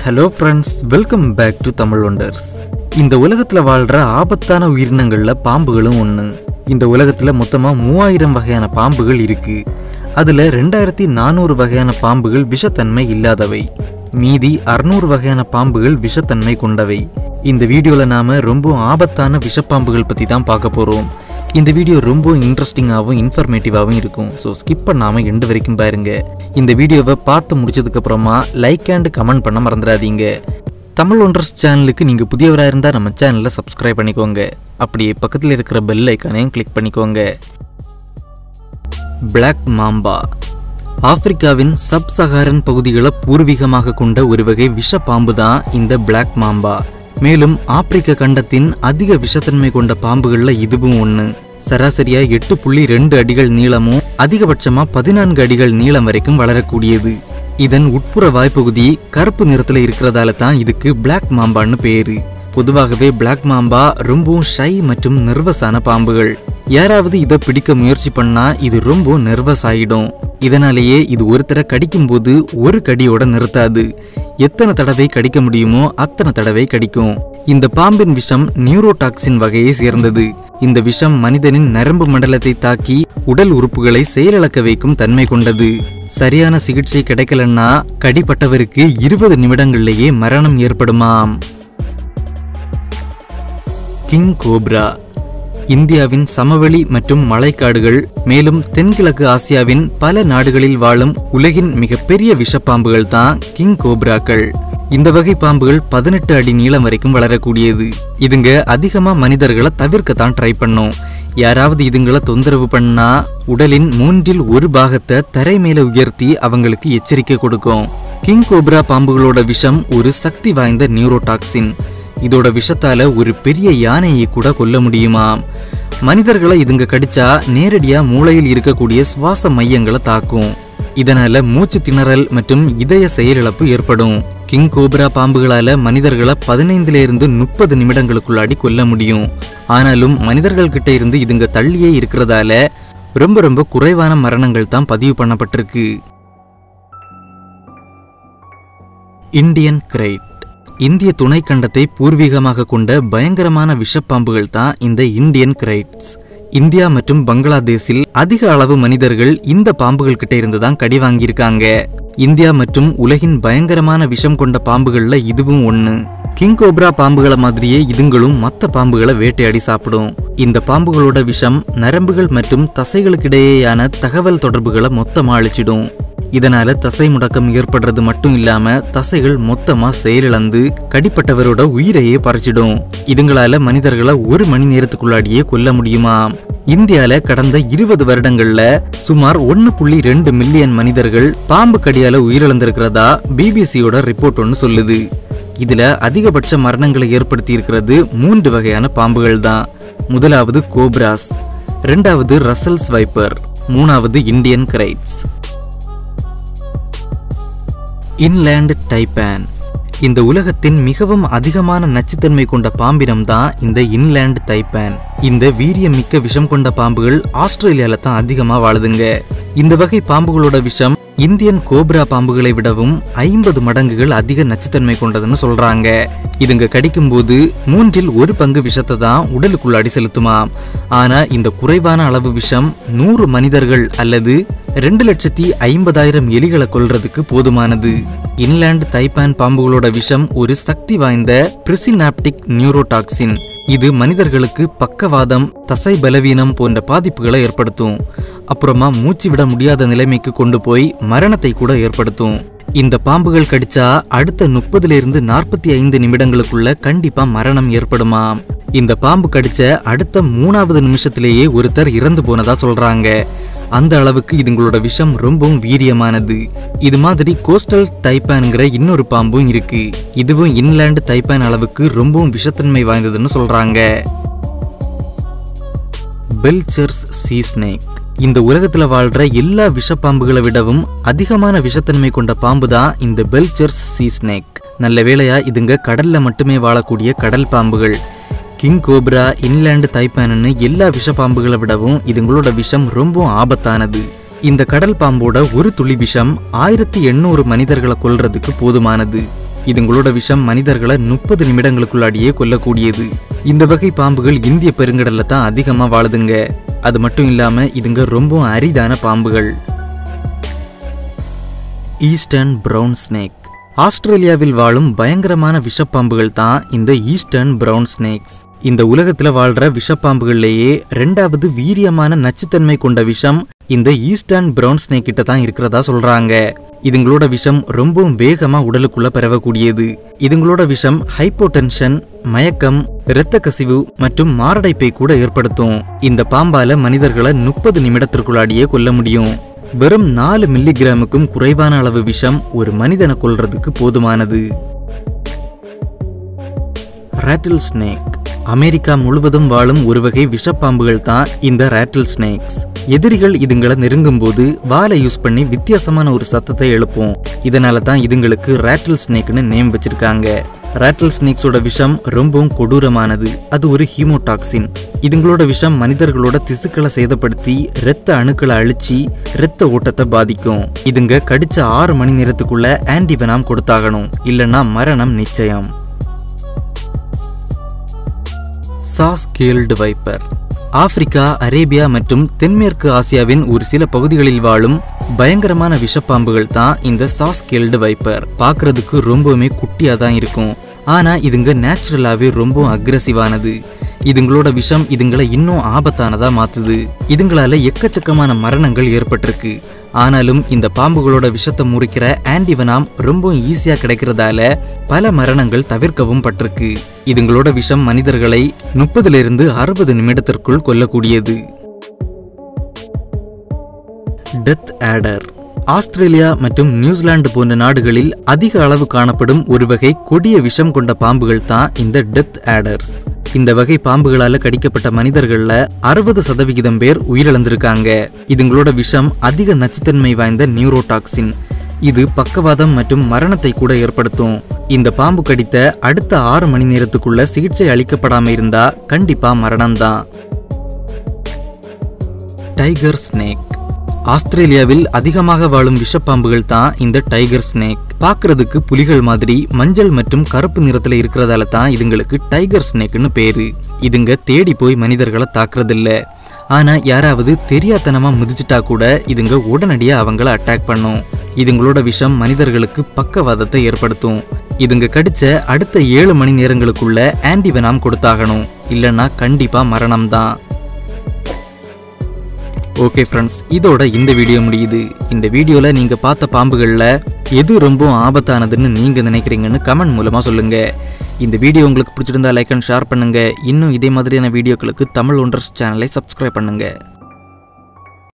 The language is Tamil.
hello friends welcome back to Tamil wonders இந்த உலகத்தில் வாழ்கிற ஆபத்தான உயிரினங்களில் பாம்புகளும் ஒன்று இந்த உலகத்தில் மொத்தமாக மூவாயிரம் வகையான பாம்புகள் இருக்கு அதில் ரெண்டாயிரத்தி நானூறு வகையான பாம்புகள் விஷத்தன்மை இல்லாதவை மீதி அறுநூறு வகையான பாம்புகள் விஷத்தன்மை கொண்டவை இந்த வீடியோவில் நாம் ரொம்ப ஆபத்தான விஷப்பாம்புகள் பற்றி தான் பார்க்க போகிறோம் இந்த வீடியோ ரொம்ப இன்ட்ரெஸ்டிங்காகவும் இன்ஃபர்மேட்டிவாகவும் இருக்கும் ஸோ ஸ்கிப் பண்ணாமல் எண்டு வரைக்கும் பாருங்க இந்த வீடியோவை பார்த்து முடிச்சதுக்கு அப்புறமா லைக் அண்ட் கமெண்ட் பண்ண மறந்துடாதீங்க தமிழ் ஒன்றர்ஸ் சேனலுக்கு நீங்கள் புதியவராக இருந்தால் நம்ம சேனலை சப்ஸ்கிரைப் பண்ணிக்கோங்க அப்படியே பக்கத்தில் இருக்கிற பெல் ஐக்கானையும் கிளிக் பண்ணிக்கோங்க பிளாக் மாம்பா ஆப்பிரிக்காவின் சப் சஹாரன் பகுதிகளை பூர்வீகமாக கொண்ட ஒரு வகை விஷ பாம்பு தான் இந்த பிளாக் மாம்பா மேலும் ஆப்பிரிக்க கண்டத்தின் அதிக விஷத்தன்மை கொண்ட பாம்புகள்ல இதுவும் ஒன்று சராசரியா எட்டு புள்ளி ரெண்டு அடிகள் நீளமும் அதிகபட்சமா பதினான்கு அடிகள் நீளம் வரைக்கும் வளரக்கூடியது இதன் உட்புற வாய்ப்பகுதி கருப்பு நிறத்துல இருக்கிறதால தான் இதுக்கு பிளாக் மாம்பான்னு பேரு பொதுவாகவே பிளாக் மாம்பா ரொம்பவும் ஷை மற்றும் நர்வஸான பாம்புகள் யாராவது இதை பிடிக்க முயற்சி பண்ணா இது ரொம்ப நர்வஸ் ஆயிடும் இதனாலேயே இது ஒருத்தரை கடிக்கும் போது ஒரு கடியோட நிறுத்தாது எத்தனை தடவை கடிக்க முடியுமோ அத்தனை தடவை கடிக்கும் இந்த பாம்பின் விஷம் நியூரோடாக்சின் வகையை சேர்ந்தது இந்த விஷம் மனிதனின் நரம்பு மண்டலத்தை தாக்கி உடல் உறுப்புகளை செயலிழக்க வைக்கும் தன்மை கொண்டது சரியான சிகிச்சை கிடைக்கலன்னா கடிப்பட்டவருக்கு இருபது நிமிடங்கள்லேயே மரணம் ஏற்படுமாம் கிங் கோப்ரா இந்தியாவின் சமவெளி மற்றும் மலைக்காடுகள் மேலும் தென்கிழக்கு ஆசியாவின் பல நாடுகளில் வாழும் உலகின் மிகப்பெரிய விஷப்பாம்புகள் தான் கிங் கோப்ராக்கள் இந்த வகை பாம்புகள் பதினெட்டு அடி நீளம் வரைக்கும் வளரக்கூடியது இதுங்க அதிகமா மனிதர்களை தவிர்க்கத்தான் ட்ரை பண்ணும் யாராவது இதுங்களை தொந்தரவு பண்ணா உடலின் மூன்றில் ஒரு பாகத்தை தரை மேல உயர்த்தி அவங்களுக்கு எச்சரிக்கை கொடுக்கும் கிங் கோப்ரா பாம்புகளோட விஷம் ஒரு சக்தி வாய்ந்த நியூரோடாக்சின் இதோட விஷத்தால ஒரு பெரிய யானையை கூட கொல்ல முடியுமாம் மனிதர்களை இதுங்க கடிச்சா நேரடியா மூளையில் இருக்கக்கூடிய சுவாச மையங்களை தாக்கும் இதனால மூச்சு திணறல் மற்றும் இதய செயலிழப்பு ஏற்படும் கிங் கோப்ரா பாம்புகளால மனிதர்களை பதினைந்துல இருந்து முப்பது நிமிடங்களுக்குள்ளாடி கொல்ல முடியும் ஆனாலும் மனிதர்கள் கிட்ட இருந்து இதுங்க தள்ளியே இருக்கிறதால ரொம்ப ரொம்ப குறைவான மரணங்கள் தான் பதிவு பண்ணப்பட்டிருக்கு இந்தியன் கிரைட் இந்திய துணைக்கண்டத்தை பூர்வீகமாக கொண்ட பயங்கரமான விஷப்பாம்புகள் தான் இந்த இந்தியன் கிரைட்ஸ் இந்தியா மற்றும் பங்களாதேஷில் அதிக அளவு மனிதர்கள் இந்த பாம்புகள் கிட்ட இருந்து தான் கடி வாங்கியிருக்காங்க இந்தியா மற்றும் உலகின் பயங்கரமான விஷம் கொண்ட பாம்புகள்ல இதுவும் ஒண்ணு கிங் கோப்ரா பாம்புகளை மாதிரியே இதுங்களும் மற்ற பாம்புகளை வேட்டையாடி சாப்பிடும் இந்த பாம்புகளோட விஷம் நரம்புகள் மற்றும் தசைகளுக்கிடையேயான தகவல் தொடர்புகளை மொத்தமா அழிச்சிடும் இதனால தசை முடக்கம் ஏற்படுறது மட்டும் இல்லாம தசைகள் மொத்தமா செயலிழந்து கடிப்பட்டவரோட உயிரையே பறிச்சிடும் இதுங்களால மனிதர்களை ஒரு மணி நேரத்துக்குள்ளாடியே கொல்ல முடியுமா இந்தியால கடந்த இருபது வருடங்கள்ல சுமார் ஒன்னு புள்ளி ரெண்டு மில்லியன் மனிதர்கள் பாம்பு கடியால உயிரிழந்திருக்கிறதா பிபிசியோட ரிப்போர்ட் ஒன்று சொல்லுது இதுல அதிகபட்ச மரணங்களை ஏற்படுத்தி இருக்கிறது மூன்று வகையான பாம்புகள் தான் முதலாவது கோப்ராஸ் ரெண்டாவது ரசல்ஸ் வைப்பர் மூணாவது இந்தியன் கிரைட்ஸ் இன்லேண்ட் டைப்பேன் இந்த உலகத்தின் மிகவும் அதிகமான நச்சுத்தன்மை கொண்ட பாம்பினம் தான் இந்த இன்லேண்ட் தைப்பேன் இந்த வீரியம் மிக்க விஷம் கொண்ட பாம்புகள் ஆஸ்திரேலியால தான் அதிகமா வாழுதுங்க இந்த வகை பாம்புகளோட விஷம் இந்தியன் கோப்ரா பாம்புகளை விடவும் ஐம்பது மடங்குகள் அதிக நச்சுத்தன்மை கொண்டதுன்னு சொல்றாங்க இதுங்க கடிக்கும் போது மூன்றில் ஒரு பங்கு விஷத்தை தான் உடலுக்குள்ளாடி செலுத்துமாம் ஆனா இந்த குறைவான அளவு விஷம் நூறு மனிதர்கள் அல்லது ரெண்டு லட்சத்தி ஐம்பதாயிரம் எலிகளை கொல்றதுக்கு போதுமானது இன்லேண்ட் தைப்பான் பாம்புகளோட விஷம் ஒரு சக்தி வாய்ந்த பிரிசினாப்டிக் நியூரோடாக்சின் இது மனிதர்களுக்கு பக்கவாதம் தசை பலவீனம் போன்ற பாதிப்புகளை ஏற்படுத்தும் அப்புறமா மூச்சு விட முடியாத நிலைமைக்கு கொண்டு போய் மரணத்தை கூட ஏற்படுத்தும் இந்த பாம்புகள் கடிச்சா அடுத்த முப்பதுல இருந்து நாற்பத்தி ஐந்து நிமிடங்களுக்குள்ள கண்டிப்பா மரணம் ஏற்படுமாம் இந்த பாம்பு கடிச்ச அடுத்த மூணாவது நிமிஷத்திலேயே ஒருத்தர் இறந்து போனதா சொல்றாங்க அந்த அளவுக்கு இதுங்களோட விஷம் ரொம்பவும் வீரியமானது இது மாதிரி கோஸ்டல் தைப்பான்ங்கிற இன்னொரு பாம்பும் இருக்கு இதுவும் இன்லேண்ட் தைப்பான் அளவுக்கு ரொம்பவும் விஷத்தன்மை வாய்ந்ததுன்னு சொல்றாங்க பெல்ச்சர்ஸ் சீ ஸ்னேக் இந்த உலகத்துல வாழ்ற எல்லா விஷப்பாம்புகளை விடவும் அதிகமான விஷத்தன்மை கொண்ட பாம்பு தான் இந்த பெல்ச்சர்ஸ் சீ ஸ்னேக் நல்ல வேளையா இதுங்க கடல்ல மட்டுமே வாழக்கூடிய கடல் பாம்புகள் கிங் கோப்ரா இன்லேண்ட் தைப்பானன்னு எல்லா விஷப்பாம்புகளை விடவும் இதுங்களோட விஷம் ரொம்ப ஆபத்தானது இந்த கடல் பாம்போட ஒரு துளி விஷம் ஆயிரத்தி எண்ணூறு மனிதர்களை கொல்றதுக்கு போதுமானது இதுங்களோட விஷம் மனிதர்களை முப்பது நிமிடங்களுக்குள்ளாடியே கொல்லக்கூடியது இந்த வகை பாம்புகள் இந்திய பெருங்கடல்ல தான் அதிகமா வாழுதுங்க அது மட்டும் இல்லாம இதுங்க ரொம்ப அரிதான பாம்புகள் ஈஸ்டர்ன் பிரவுன் ஸ்னேக் ஆஸ்திரேலியாவில் வாழும் பயங்கரமான விஷப்பாம்புகள் தான் இந்த ஈஸ்டர்ன் பிரவுன் ஸ்னேக்ஸ் இந்த உலகத்துல வாழ்ற விஷப்பாம்புகள்லேயே ரெண்டாவது வீரியமான நச்சுத்தன்மை கொண்ட விஷம் இந்த ஈஸ்டர்ன் பிரவுன் ஸ்னேக் கிட்ட தான் இருக்கிறதா சொல்றாங்க இதுங்களோட விஷம் ரொம்பவும் வேகமா உடலுக்குள்ள பரவக்கூடியது இதுங்களோட விஷம் ஹைப்போடென்ஷன் மயக்கம் இரத்த கசிவு மற்றும் மாரடைப்பை கூட ஏற்படுத்தும் இந்த பாம்பால மனிதர்களை முப்பது நிமிடத்திற்குள்ளாடியே கொல்ல முடியும் வெறும் நாலு மில்லிகிராமுக்கும் குறைவான அளவு விஷம் ஒரு மனிதனை கொல்றதுக்கு போதுமானது ராட்டில் ஸ்னேக் அமெரிக்கா முழுவதும் வாழும் ஒரு வகை விஷப்பாம்புகள் தான் இந்த ராட்டில் ஸ்னேக்ஸ் எதிரிகள் இதுங்களை நெருங்கும் போது வாலை யூஸ் பண்ணி வித்தியாசமான ஒரு சத்தத்தை எழுப்பும் இதனால தான் இதுங்களுக்கு ராட்டில் ஸ்னேக்னு நேம் வச்சிருக்காங்க ராட்டில் ஸ்னேக்ஸோட விஷம் ரொம்பவும் கொடூரமானது அது ஒரு ஹீமோடாக்சின் இதுங்களோட விஷம் மனிதர்களோட திசுக்களை சேதப்படுத்தி இரத்த அணுக்களை அழிச்சு இரத்த ஓட்டத்தை பாதிக்கும் இதுங்க கடிச்ச ஆறு மணி நேரத்துக்குள்ள ஆன்டிபெனாம் கொடுத்தாகணும் இல்லைன்னா மரணம் நிச்சயம் சாஸ்கேல்டு வைப்பர் ஆப்பிரிக்கா அரேபியா மற்றும் தென்மேற்கு ஆசியாவின் ஒரு சில பகுதிகளில் வாழும் பயங்கரமான விஷப்பாம்புகள் தான் இந்த சாஸ்கேல்டு வைப்பர் பார்க்கிறதுக்கு ரொம்பவுமே குட்டியா தான் இருக்கும் ஆனா இதுங்க நேச்சுரலாவே ரொம்ப அக்ரஸிவானது இதுங்களோட விஷம் இதுங்களை இன்னும் ஆபத்தானதா மாத்துது இதுங்களால எக்கச்சக்கமான மரணங்கள் ஏற்பட்டிருக்கு ஆனாலும் இந்த பாம்புகளோட விஷத்தை முறிக்கிற ஆன்டிவனாம் ரொம்ப ஈஸியா கிடைக்கிறதால பல மரணங்கள் தவிர்க்கவும் பட்டிருக்கு இதுங்களோட விஷம் மனிதர்களை முப்பதுல இருந்து அறுபது நிமிடத்திற்குள் கொல்லக்கூடியது டெத் ஆடர் ஆஸ்திரேலியா மற்றும் நியூசிலாந்து போன்ற நாடுகளில் அதிக அளவு காணப்படும் ஒரு வகை கொடிய விஷம் கொண்ட பாம்புகள் தான் இந்த டெத் ஆடர்ஸ் இந்த வகை பாம்புகளால கடிக்கப்பட்ட மனிதர்கள்ல அறுபது சதவிகிதம் பேர் உயிரிழந்திருக்காங்க இதுங்களோட விஷம் அதிக நச்சுத்தன்மை வாய்ந்த நியூரோடாக்சின் இது பக்கவாதம் மற்றும் மரணத்தை கூட ஏற்படுத்தும் இந்த பாம்பு கடித்த அடுத்த ஆறு மணி நேரத்துக்குள்ள சிகிச்சை அளிக்கப்படாம இருந்தா கண்டிப்பா மரணம்தான் டைகர் ஸ்னேக் ஆஸ்திரேலியாவில் அதிகமாக வாழும் விஷப்பாம்புகள் தான் இந்த டைகர் ஸ்னேக் பார்க்கிறதுக்கு புலிகள் மாதிரி மஞ்சள் மற்றும் கருப்பு நிறத்துல இருக்கிறதால தான் இதுங்களுக்கு டைகர் ஸ்னேக்னு பேரு இதுங்க தேடி போய் மனிதர்களை தாக்குறதில்ல ஆனா யாராவது தெரியாத்தனமா மிதிச்சிட்டா கூட இதுங்க உடனடியா அவங்கள அட்டாக் பண்ணும் இதுங்களோட விஷம் மனிதர்களுக்கு பக்கவாதத்தை ஏற்படுத்தும் இதுங்க கடிச்ச அடுத்த ஏழு மணி நேரங்களுக்குள்ள ஆன்டிவெனாம் கொடுத்தாகணும் இல்லைன்னா கண்டிப்பா மரணம் தான் ஓகே ஃப்ரெண்ட்ஸ் இதோட இந்த வீடியோ முடியுது இந்த வீடியோல நீங்க பார்த்த பாம்புகள்ல எது ரொம்ப ஆபத்தானதுன்னு நீங்க நினைக்கிறீங்கன்னு கமெண்ட் மூலமா சொல்லுங்க இந்த வீடியோ உங்களுக்கு பிடிச்சிருந்தா லைக் அண்ட் ஷேர் பண்ணுங்க இன்னும் இதே மாதிரியான வீடியோக்களுக்கு தமிழ் ஒன்றர்ஸ் சேனலை சப்ஸ்கிரைப் பண்ணுங்க